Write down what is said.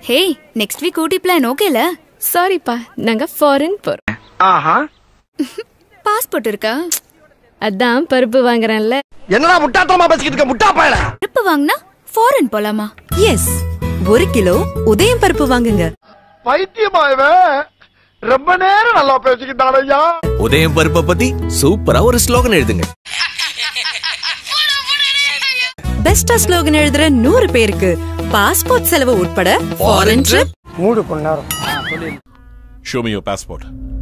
ஹே next week Ooty plan ஓகேல சாரிப்பா நாங்க ஃபாரின் போறோம் ஆஹா பாஸ்போர்ட் இருக்கா அதான் பருப்பு வாங்குறேன்ல என்னடா முட்டாத்தனமா பேசிக்கிட்டு இருக்க முட்டா பயல பருப்பு வாங்கினா ஃபாரின் போலாமா எஸ் ஒரு கிலோ உதயம் பருப்பு வாங்குங்க பைத்தியமா இவன் ரொம்ப நேரம் நல்லா பேசிக்கிட்டான் ஐயா உதயம் பருப்பை பத்தி சூப்பரா ஒரு ஸ்லோகன் எழுதுங்க பெஸ்டா ஸ்லோகன் எழுதுற நூறு பேருக்கு பாஸ்போர்ட் செலவு உட்பட ஃபாரின் ட்ரிப் மூடு கொண்டாரம் Show me your passport.